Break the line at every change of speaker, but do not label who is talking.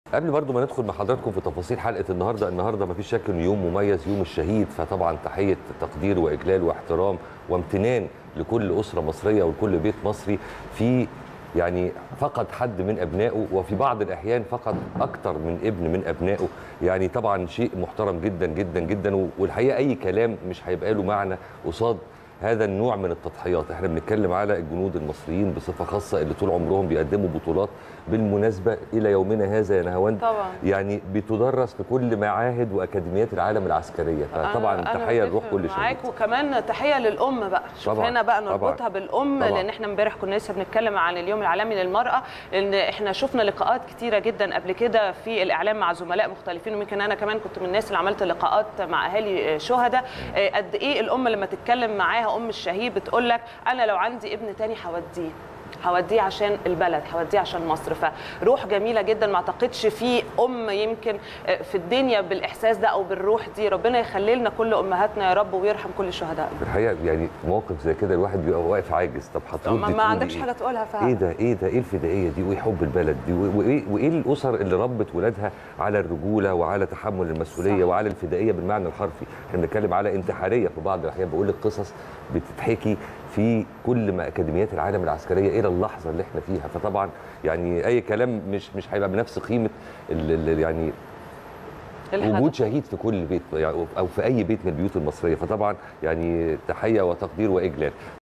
قبل برضو ما ندخل مع حضراتكم في تفاصيل حلقه النهارده النهارده ما فيش شك انه يوم مميز يوم الشهيد فطبعا تحيه تقدير واجلال واحترام وامتنان لكل اسره مصريه ولكل بيت مصري في يعني فقد حد من ابنائه وفي بعض الاحيان فقد اكتر من ابن من ابنائه يعني طبعا شيء محترم جدا جدا جدا والحقيقه اي كلام مش هيبقى له معنى قصاد هذا النوع من التضحيات احنا بنتكلم على الجنود المصريين بصفه خاصه اللي طول عمرهم بيقدموا بطولات بالمناسبه الى يومنا هذا يا نهاوند
طبعا.
يعني بتدرس في كل معاهد واكاديميات العالم العسكريه فطبعا
أنا- أنا
تحيه لروح
بتفق
كل شهيد
معاك وكمان تحيه للام بقى شوف
طبعاً،
هنا بقى
طبعاً،
نربطها بالام
طبعاً.
لان احنا امبارح كنا لسه بنتكلم عن اليوم العالمي للمراه ان احنا شفنا لقاءات كتيره جدا قبل كده في الاعلام مع زملاء مختلفين ويمكن انا كمان كنت من الناس اللي عملت لقاءات مع اهالي شهداء آه، قد ايه الام لما تتكلم معاها ام الشهيد بتقول لك انا لو عندي ابن تاني هوديه هوديه عشان البلد هوديه عشان مصر فروح جميله جدا ما اعتقدش في ام يمكن في الدنيا بالاحساس ده او بالروح دي ربنا يخلي لنا كل امهاتنا يا رب ويرحم كل الشهداء
في الحقيقه يعني موقف زي كده الواحد بيبقى واقف عاجز طب هتردي
ما, ما
تقولي
عندكش
إيه؟
حاجه تقولها فعلا
ايه ده ايه ده ايه الفدائيه دي وايه حب البلد دي وايه وايه الاسر اللي ربت ولادها على الرجوله وعلى تحمل المسؤوليه
صح.
وعلى الفدائيه بالمعنى الحرفي احنا بنتكلم على انتحاريه في بعض الاحيان بقول لك قصص بتتحكي في كل ما اكاديميات العالم العسكريه الى اللحظه اللي احنا فيها فطبعا يعني اي كلام مش مش هيبقى بنفس قيمه ال- ال- يعني
الحدث.
وجود شهيد في كل بيت يعني او في اي بيت من البيوت المصريه فطبعا يعني تحيه وتقدير واجلال